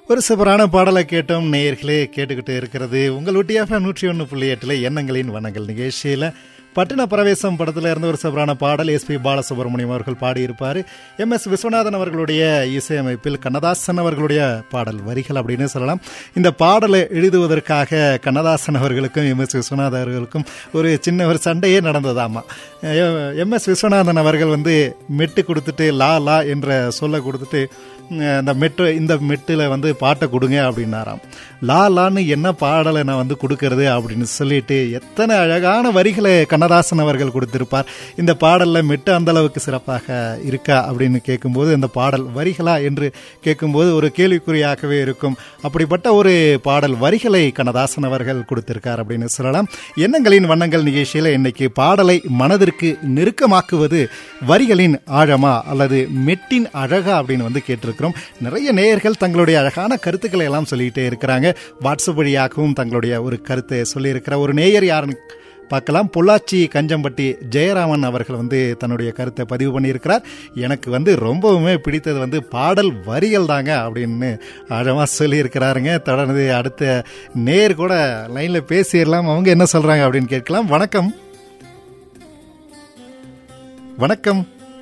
ஒரு சூப்பரான பாடலை கேட்டோம் நேயர்களே கேட்டுக்கிட்டு இருக்கிறது உங்கள் ஒட்டியாக நூற்றி ஒன்று புள்ளி எட்டில் எண்ணங்களின் வண்ணங்கள் நிகழ்ச்சியில் பட்டின பிரவேசம் படத்தில் இருந்து ஒரு சூப்பரான பாடல் எஸ்பி பாலசுப்ரமணியம் அவர்கள் பாடியிருப்பார் எம் எஸ் விஸ்வநாதன் அவர்களுடைய இசையமைப்பில் கண்ணதாசன் அவர்களுடைய பாடல் வரிகள் அப்படின்னு சொல்லலாம் இந்த பாடலை எழுதுவதற்காக கண்ணதாசன் அவர்களுக்கும் எம் எஸ் விஸ்வநாதன் அவர்களுக்கும் ஒரு சின்ன ஒரு சண்டையே நடந்ததாமா எம் எஸ் விஸ்வநாதன் அவர்கள் வந்து மெட்டு கொடுத்துட்டு லா லா என்ற சொல்ல கொடுத்துட்டு இந்த மெட்டு இந்த மெட்டில் வந்து பாட்டை கொடுங்க அப்படின்னாராம் லா லான்னு என்ன பாடலை நான் வந்து கொடுக்கறது அப்படின்னு சொல்லிட்டு எத்தனை அழகான வரிகளை கண்ணதாசன் அவர்கள் கொடுத்திருப்பார் இந்த பாடலில் மெட்டு அந்த அளவுக்கு சிறப்பாக இருக்கா அப்படின்னு கேட்கும்போது இந்த பாடல் வரிகளா என்று கேட்கும்போது ஒரு கேள்விக்குறியாகவே இருக்கும் அப்படிப்பட்ட ஒரு பாடல் வரிகளை கண்ணதாசன் அவர்கள் கொடுத்திருக்கார் அப்படின்னு சொல்லலாம் எண்ணங்களின் வண்ணங்கள் நிகழ்ச்சியில் இன்னைக்கு பாடலை மனதிற்கு நெருக்கமாக்குவது வரிகளின் ஆழமா அல்லது மெட்டின் அழகா அப்படின்னு வந்து கேட்டிருக்கிறோம் நிறைய நேயர்கள் தங்களுடைய அழகான கருத்துக்களை எல்லாம் சொல்லிக்கிட்டே இருக்கிறாங்க வாட்ஸ்அப் வழியாகவும் தங்களுடைய ஒரு கருத்தை சொல்லியிருக்கிற ஒரு நேயர் யாருன்னு பார்க்கலாம் பொள்ளாச்சி கஞ்சம்பட்டி ஜெயராமன் அவர்கள் வந்து தன்னுடைய கருத்தை பதிவு பண்ணியிருக்கிறார் எனக்கு வந்து ரொம்பவுமே பிடித்தது வந்து பாடல் வரிகள் தாங்க அப்படின்னு ஆழமாக சொல்லியிருக்கிறாருங்க தொடர்ந்து அடுத்த நேர் கூட லைனில் பேசிடலாம் அவங்க என்ன சொல்கிறாங்க அப்படின்னு கேட்கலாம் வணக்கம் வணக்கம்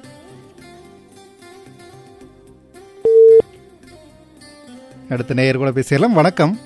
அடுத்த நேயர் கூட பேசிடலாம் வணக்கம்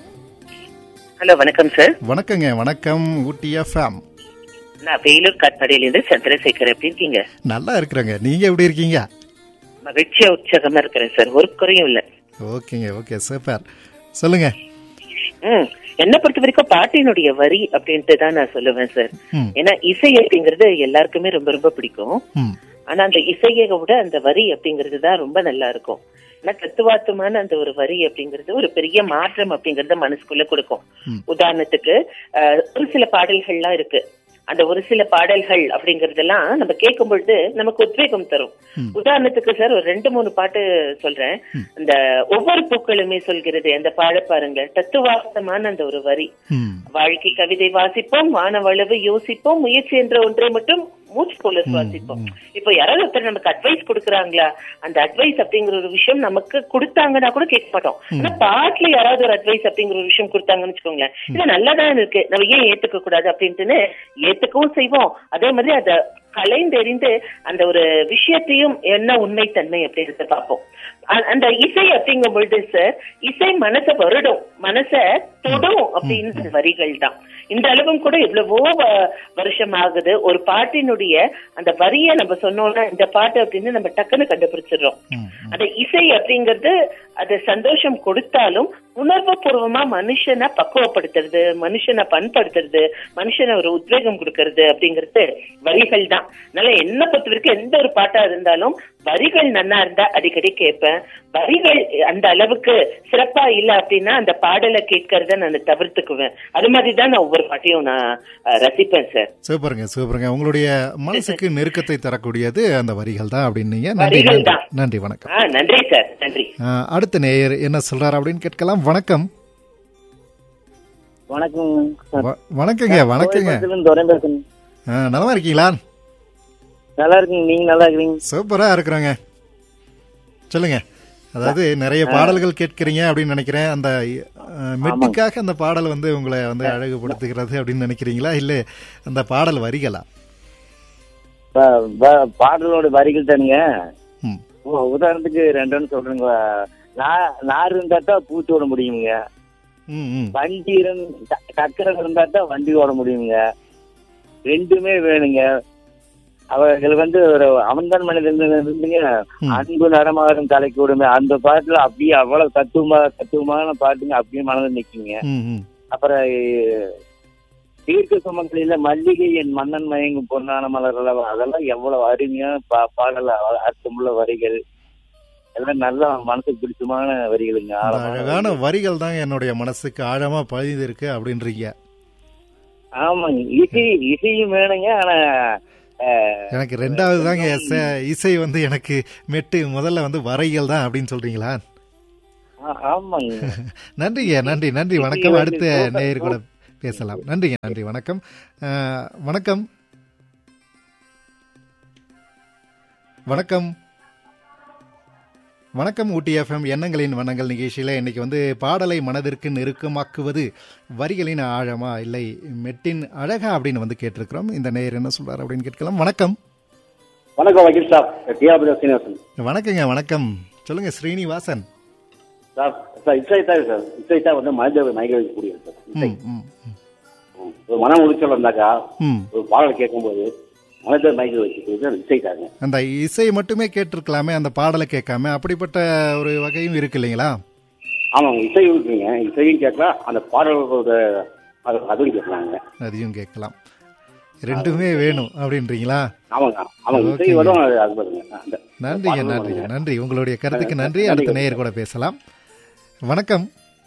ஹலோ வணக்கம் சார் வணக்கங்க வணக்கம் ஊட்டி எஃப்எம் நான் வேலூர் காட்பாடியிலிருந்து சந்திரசேகர் எப்படி இருக்கீங்க நல்லா இருக்கிறேங்க நீங்க எப்படி இருக்கீங்க மகிழ்ச்சியா உற்சாகமா இருக்கிறேன் சார் ஒரு குறையும் இல்ல ஓகேங்க ஓகே சூப்பர் சொல்லுங்க ம் என்ன பொறுத்த வரைக்கும் பாட்டினுடைய வரி அப்படின்ட்டு தான் நான் சொல்லுவேன் சார் ம். ஏன்னா இசை அப்படிங்கிறது எல்லாருக்குமே ரொம்ப ரொம்ப பிடிக்கும் ம் ஆனா அந்த இசையை விட அந்த வரி அப்படிங்கிறது தான் ரொம்ப நல்லா இருக்கும் ஆனா தத்துவார்த்தமான அந்த ஒரு வரி அப்படிங்கிறது ஒரு பெரிய மாற்றம் அப்படிங்கறத மனசுக்குள்ள கொடுக்கும் ம். உதாரணத்துக்கு அஹ், ஒரு சில பாடல்கள்லாம் இருக்கு அந்த ஒரு சில பாடல்கள் அப்படிங்கறதெல்லாம் நம்ம கேட்கும் பொழுது நமக்கு உத்வேகம் தரும் ம். உதாரணத்துக்கு சார் ஒரு ரெண்டு மூணு பாட்டு சொல்றேன் இந்த ஒவ்வொரு பூக்களுமே சொல்கிறது அந்த பாட பாருங்க தத்துவார்த்தமான அந்த ஒரு வரி ம் வாழ்க்கை கவிதை வாசிப்போம் வானவளவு யோசிப்போம் முயற்சி என்ற ஒன்றை மட்டும் மூச்சு போல சுவாசிப்போம் இப்போ யாராவது ஒருத்தர் நமக்கு அட்வைஸ் கொடுக்குறாங்களா அந்த அட்வைஸ் அப்படிங்கிற ஒரு விஷயம் நமக்கு கொடுத்தாங்கன்னா கூட கேட்க மாட்டோம் ஆனா பாட்டுல யாராவது ஒரு அட்வைஸ் அப்படிங்கிற ஒரு விஷயம் கொடுத்தாங்கன்னு வச்சுக்கோங்களேன் இது நல்லாதான் இருக்கு நம்ம ஏன் ஏத்துக்க கூடாது அப்படின்ட்டுன்னு ஏத்துக்கவும் செய்வோம் அதே மாதிரி அத கலைந்தெறிந்து அந்த ஒரு விஷயத்தையும் என்ன உண்மைத்தன்மை அப்படின்றத பார்ப்போம் அ- அந்த இசை அப்படிங்கும் பொழுது சார் இசை மனசை வருடும் மனசை தொடும் அப்படின்னு வரிகள் தான் இந்த அளவும் கூட எவ்வளவோ வ- வருஷம் ஆகுது ஒரு பாட்டினுடைய அந்த வரியை நம்ம சொன்னோம்னா இந்த பாட்டு அப்படின்னு நம்ம டக்குன்னு கண்டுபிடிச்சிடுறோம் ம் அந்த இசை அப்படிங்கிறது அது சந்தோஷம் கொடுத்தாலும் உணர்வு பூர்வமா மனுஷனை பக்குவப்படுத்துறது மனுஷனை பண்படுத்துறது மனுஷனை ஒரு உத்வேகம் கொடுக்கறது அப்படிங்கிறது வரிகள் தான் அதனால என்ன பொறுத்த வரைக்கும் எந்த ஒரு பாட்டா இருந்தாலும் வரிகள் நன்னா இருந்தா அடிக்கடி கேட்பேன் வரிகள் அந்த அளவுக்கு சிறப்பா இல்ல அப்படின்னா அந்த பாடலை கேட்கறத நான் தவிர்த்துக்குவேன் அது மாதிரி தான் நான் ஒவ்வொரு பாட்டையும் நான் அஹ், ரசிப்பேன் சார் சூப்பருங்க சூப்பருங்க உங்களுடைய மனசுக்கு நெருக்கத்தை தரக்கூடியது அந்த வரிகள் தான் அப்படின்னீங்க நன்றி வரிகள் நன்றி தான். நன்றி வணக்கம் ஆ நன்றி சார் நன்றி ஆ, அடுத்த நேயர் என்ன சொல்றாரு அப்படின்னு கேட்கலாம் வணக்கம் வணக்கம் சார். வ- வணக்கங்க வணக்கங்க கோயம்புத்தூர்ல துரை பேசுறேன் ஆ, நலமா இருக்கீங்களா நல்லா இருக்கீங்க நீங்க நல்லா இருக்கிறீங்க சூப்பரா இருக்கிறோங்க சொல்லுங்க அதாவது நிறைய பாடல்கள் கேட்கிறீங்க அப்படின்னு நினைக்கிறேன் அந்த அஹ், மெட்டுக்காக அந்த பாடல் வந்து உங்களை வந்து அழகுபடுத்துகிறது அப்படின்னு நினைக்கிறீங்களா இல்ல அந்த பாடல் வரிகளா ப- ப- பாடலோட வரிகள் தானுங்க ம் உ- உதாரணத்துக்கு ரெண்டுன்னு சொல்றேங்க நா- நார் இருந்தா தான் பூச்சி ஓட முடியுங்க ம் ம் வண்டி இருந்த சக்கரம் இருந்தா தான் வண்டி ஓட முடியுங்க ரெண்டுமே வேணுங்க அவர்கள் வந்து ஒரு அவன்தான் மனிதன் இருந்துங்க ம். அன்பு நடமாடும் தலைக்கு விடுமே அந்த பாட்டுல அப்படியே அவ்வளவு தத்துவமா தத்துவமான பாட்டுங்க அப்படியே மனதில் நிக்குங்க ம் ம் அப்புறம் அஹ், தீர்க்க சுமங்கலியில மல்லிகை என் மன்னன் மயங்கும் பொன்னான மலர் அல்லவா அதெல்லாம் எவ்வளவு அருமையான பா- பாடல் அ- அர்த்தமுள்ள வரிகள் எல்லாம் நல்ல மனசுக்கு பிடிச்சமான வரிகளுங்க அந்த ஆழமான அழகான வரிகள். வரிகள் தான் என்னுடைய மனசுக்கு ஆழமா பதிந்து இருக்கு அப்படின்றீங்க ஆமாங்க இசை இசையும் வேணுங்க ஆனா அஹ், எனக்கு ரெண்டாவது தாங்க இசை- இசை வந்து எனக்கு மெட்டு முதல்ல வந்து வரைகள் தான் அப்படின்னு சொல்றீங்களா ஆ- ஆமாங்க நன்றிங்க நன்றி நன்றி வணக்கம் வந்து அடுத்த சூப்பர், நேயர் கூட பேசலாம் நன்றிங்க நன்றி வணக்கம் அஹ், வணக்கம் வணக்கம் வணக்கம் ஊட்டி எஃப்எம் எண்ணங்களின் வண்ணங்கள் நிகழ்ச்சியில் இன்னைக்கு வந்து பாடலை மனதிற்கு நெருக்கமாக்குவது வரிகளின் ஆழமா இல்லை மெட்டின் அழகா அப்படின்னு வந்து கேட்டிருக்கிறோம் இந்த நேயர் என்ன சொல்றாரு அப்படின்னு கேட்கலாம் வணக்கம் வணக்கம் வக்கீல் சார் டிஆர்பி சீனிவாசன் வணக்கங்க வணக்கம் சொல்லுங்க ஸ்ரீனிவாசன் சார் சார் இசை தான் சார் இசை தான் வந்து மனித மயக்க வைக்கக்கூடியது சார் இசை ம் ம் ம். ம். ஒரு மன உளைச்சல் வந்தாக்கா ம் ஒரு பாடல் கேட்கும்போது மனித மயக்க வைக்கக்கூடியது அந்த இசை தாங்க அந்த இசை மட்டுமே கேட்டிருக்கலாமே அந்த பாடலை கேட்காம அப்படிப்பட்ட ஒரு வகையும் இருக்கு இல்லைங்களா ஆமாங்க இசை இருக்குங்க இசையும் கேட்கலாம் அந்த பாடல்களோட அது- அதுவும் கேட்கலாங்க அதையும் கேட்கலாம் ரெண்டுமே வேணும் அப்படின்றீங்களா ஆமாங்க ஆமாங்க இசை ஓகேங்க. வரும் அது- அது வருங்க அந்த நன்றிங்க பாடலும் நன்றிங்க வருங்க. நன்றி உங்களுடைய கருத்துக்கு நன்றி நன்றி. அடுத்த நேயர் கூட பேசலாம் வணக்கம்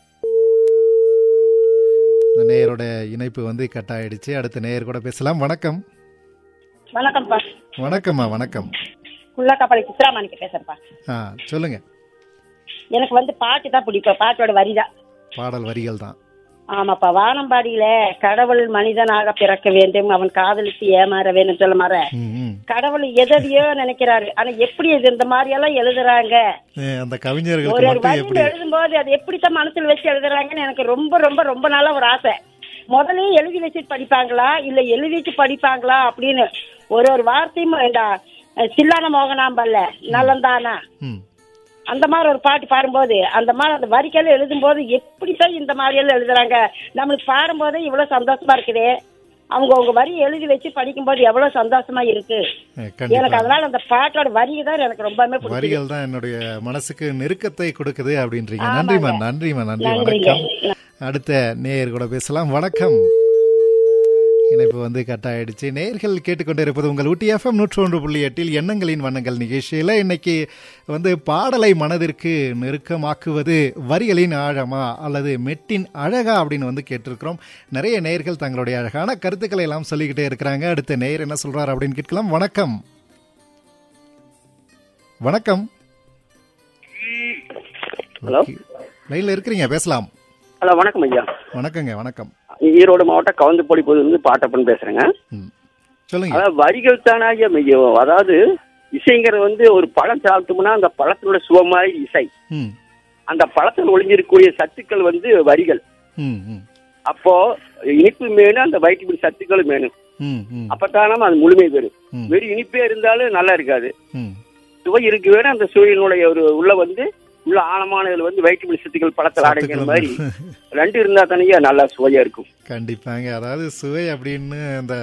இந்த நேயரோட இணைப்பு வந்து கட் ஆயிடுச்சு அடுத்த நேயர் கூட பேசலாம் வணக்கம் வணக்கம்ப்பா வணக்கம்மா வணக்கம் குள்ளக்காப்பாளி சித்ராமாணிக்க பேசுறப்பா ஆ சொல்லுங்க எனக்கு வந்து பாட்டு தான் பிடிக்கும் பாட்டோட வரி தான் பாடல் வரிகள் தான் ஆமாப்பா வானம்பாடியில கடவுள் மனிதனாக பிறக்க வேண்டும் அவன் காதலித்து ஏமாற வேண்டும் சொல்ல மாற ம், ம். கடவுள் எதையோ நினைக்கிறாரு ஆனா எப்படி இது இந்த மாதிரி எல்லாம் எழுதுறாங்க ஏ, அந்த ஒரு கவிஞர்களுக்கு ஒரு மட்டும் வரியில எப்படி எழுதும்போது அது எப்படித்தான் மனசுல வச்சு எழுதுறாங்கன்னு எனக்கு ரொம்ப ரொம்ப ரொம்ப நாளா ஒரு ஆசை முதல்ல எழுதி வச்சுட்டு படிப்பாங்களா இல்ல எழுதிட்டு படிப்பாங்களா அப்படின்னு ஒரு ஒரு வார்த்தையும் வேண்டாம் சில்லான மோகனாம்பல்ல நலந்தானா ம் அந்த மாதிரி ஒரு பாட்டு பாடும்போது அந்த மாதிரி அந்த வரிக்கெல்லாம் எழுதும்போது எப்படித்தான் இந்த மாதிரி எல்லாம் எழுதுறாங்க நம்மளுக்கு பாடும்போதே இவ்வளவு சந்தோஷமா இருக்குது அவங்க உங்க வரி எழுதி வச்சு படிக்கும்போது எவ்வளவு சந்தோஷமா இருக்கு ஏ, எனக்கு கண்டிப்பா அதனால அந்த பாட்டோட வரி தான் எனக்கு ரொம்பவே பிடிக்கும் வரிகள் தான் என்னுடைய மனசுக்கு நெருக்கத்தை கொடுக்குது அப்படின்றீங்க ஆமாங்க. நன்றிம்மா நன்றிம்மா நன்றி நன்றிங்க. வணக்கம் அடுத்த நேயர் கூட பேசலாம் வணக்கம் இணைப்பு வந்து கட் ஆயிடுச்சு நேயர்கள் கேட்டுக்கொண்டிருப்பது உங்கள் ஊட்டி எஃப்எம் நூற்று ஒன்று புள்ளி எட்டில் எண்ணங்களின் வண்ணங்கள் நிகழ்ச்சியில் இன்னைக்கு வந்து பாடலை மனதிற்கு நெருக்கமாக்குவது வரிகளின் ஆழமா அல்லது மெட்டின் அழகா அப்படின்னு வந்து கேட்டிருக்கிறோம் நிறைய நேயர்கள் தங்களுடைய அழகான கருத்துக்களை எல்லாம் சொல்லிக்கிட்டே இருக்கிறாங்க அடுத்த நேயர் என்ன சொல்றாரு அப்படின்னு கேட்கலாம் வணக்கம் வணக்கம் ஹலோ லைன்ல இருக்கிறீங்க பேசலாம் ஹலோ வணக்கம் ஐயா வணக்கங்க வணக்கம் ஈரோடு மாவட்டம் கவுந்தப்பொடி பகுதியிலிருந்து பாட்டப்பன் பேசுறேங்க ம். சொல்லுங்க அதாவது வரிகள் தானா ஐயா மெய்யும் அதாவது இசைங்கிறது வந்து ஒரு பழம் சாப்பிட்டோம்னா அந்த பழத்தினோட சுவமாய் இசை ம் அந்த பழத்தில் ஒளிஞ்சிருக்கக்கூடிய சத்துக்கள் வந்து வரிகள் ம் ம் அப்போ இனிப்பு மேலும் அந்த வைட்டமின் சத்துக்களும் வேணும் ம் ம் அப்பத்தானே அது முழுமை பெறும் ம். வெறும் இனிப்பே இருந்தாலும் நல்லா இருக்காது ம் சுவை இருக்கு வேணும் அந்த சுவையினுடைய ஒரு உள்ள வந்து உள்ள ஆழமான இதுல வந்து வைட்டமின் சத்துக்கள் பழத்தில் அடங்கிற மாதிரி ரெண்டு இருந்தா தானே நல்லா சுவையா இருக்கும் கண்டிப்பாங்க அதாவது சுவை அப்படின்னு அந்த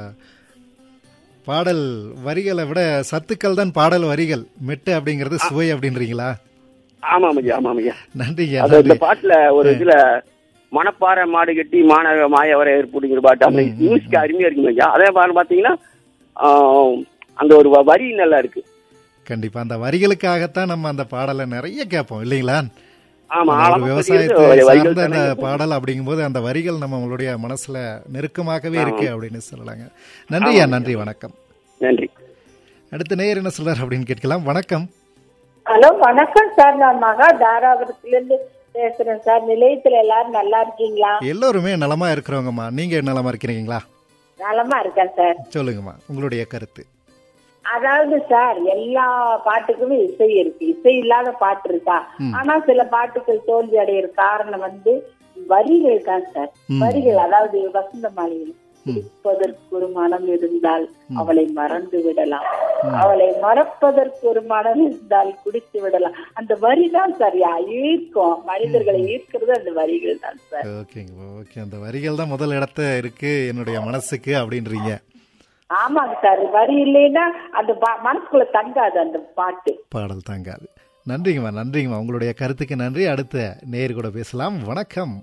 பாடல் வரிகளை விட சத்துக்கள் தான் பாடல் வரிகள் மெட்டு அப்படிங்கிறது சுவை அப்படின்றீங்களா ஆமாம் ஐயா ஆமாம் ஐயா நன்றிங்க அது இந்த நன்றி பாட்டுல ஒரு இதுல மணப்பாறை மாடு கட்டி மாநக மாயவரை ஏற்படுங்கிற பாட்டு அந்த மியூசிக் அருமையா இருக்குங்க ஐயா அதே பாட்டு பாத்தீங்கன்னா ஆஹ், அந்த ஒரு வ- வரி நல்லா இருக்கு கண்டிப்பா அந்த வரிகளுக்காகத்தான் நம்ம அந்த பாடலை நிறைய கேட்போம் இல்லைங்களா ஆமா ஒரு ஆழமா விவசாயத்தை பதிகிறது வரிகள் சார்ந்த அந்த தானே. பாடல் அப்படிங்கும்போது அந்த வரிகள் நம்மளுடைய மனசுல நெருக்கமாகவே இருக்கு அப்படின்னு சொல்லலாங்க நன்றியா நன்றி வணக்கம் நன்றி அடுத்த நேயர் என்ன சொல்றாரு அப்படின்னு கேட்கலாம் வணக்கம் ஹலோ வணக்கம் சார் நான் மகா தாராபுரத்துல இருந்து பேசுறேன் சார் நிலையத்துல எல்லாரும் நல்லா இருக்கீங்களா எல்லோருமே நலமா இருக்கிறவங்கம்மா நீங்க நலமா இருக்கிறீங்களா நலமா இருக்கேன் சார் சொல்லுங்கம்மா உங்களுடைய கருத்து அதாவது சார் எல்லா பாட்டுக்குமே இசை இருக்கு இசை இல்லாத பாட்டு இருக்கா ஆனா சில பாட்டுகள் தோல்வி அடையிற காரணம் வந்து வரிகள் தான் சார் வரிகள் அதாவது வசந்த மாளிகை குடிப்பதற்கு ஒரு மனம் இருந்தால் அவளை மறந்து விடலாம் அவளை மறப்பதற்கு ஒரு மனம் இருந்தால் குடித்து விடலாம் அந்த வரி தான் சரியா ஈர்க்கும் மனிதர்களை ஈர்க்கிறது அந்த வரிகள் தான் சார் ஓகேங்க ஓகே அந்த வரிகள் தான் முதல் இடத்த இருக்கு என்னுடைய மனசுக்கு அப்படின்றீங்க ஆமாங்க சார் வரி இல்லைன்னா அந்த பா- மனசுக்குள்ள தங்காது அந்த பாட்டு பாடல் தாங்காது நன்றிங்கம்மா நன்றிங்கம்மா உங்களுடைய கருத்துக்கு நன்றி அடுத்த நேர் கூட பேசலாம் வணக்கம்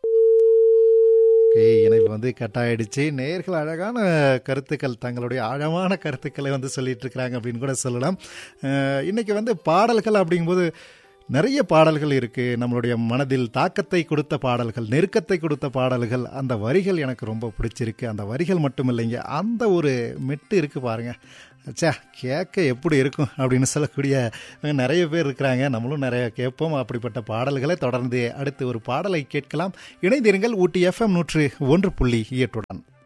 ஓகே இணைப்பு வந்து கட் ஆயிடுச்சு நேர்கள் அழகான கருத்துக்கள் தங்களுடைய ஆழமான கருத்துக்களை வந்து சொல்லிட்டு இருக்கிறாங்க அப்படின்னு கூட சொல்லலாம் அஹ், இன்னைக்கு வந்து பாடல்கள் அப்படிங்கும்போது நிறைய பாடல்கள் இருக்கு நம்மளுடைய மனதில் தாக்கத்தை கொடுத்த பாடல்கள் நெருக்கத்தை கொடுத்த பாடல்கள் அந்த வரிகள் எனக்கு ரொம்ப பிடிச்சிருக்கு அந்த வரிகள் மட்டும் இல்லைங்க அந்த ஒரு மெட்டு இருக்கு பாருங்க ச்சே கேட்க எப்படி இருக்கும் அப்படின்னு சொல்லக்கூடிய நிறைய பேர் இருக்கிறாங்க நம்மளும் நிறைய கேட்போம் அப்படிப்பட்ட பாடல்களை தொடர்ந்து அடுத்து ஒரு பாடலை கேட்கலாம் இணைந்திருங்கள் ஊட்டி எஃப்எம் நூற்று ஒன்று புள்ளி எட்டுடன்